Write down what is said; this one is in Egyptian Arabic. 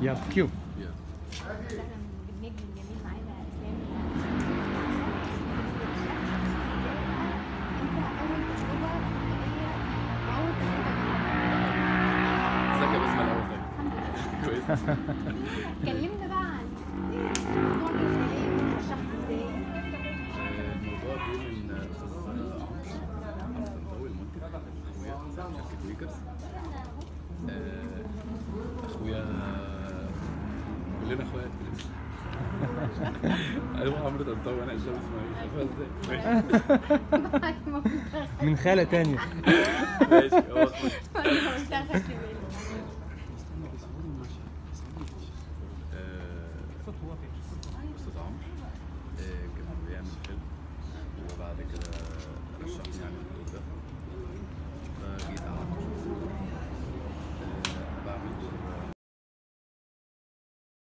يلا كيو يلا بالنجم الجميل معانا اسلام ازيك يا بسمة الاول طيب كويس كلمنا بقى عن الموضوع ده ازاي وشرحه ازاي الموضوع جه من استاذ عمرو الطنطاوي المنتج اخويا شركه ويكرز آه، اخويا كلنا اخوات ايوه عمرو الطنطاوي انا هشام اسماعيل شايفها ازاي؟ من خالة تانية ماشي ماشي هو ما قلتها خدت بالي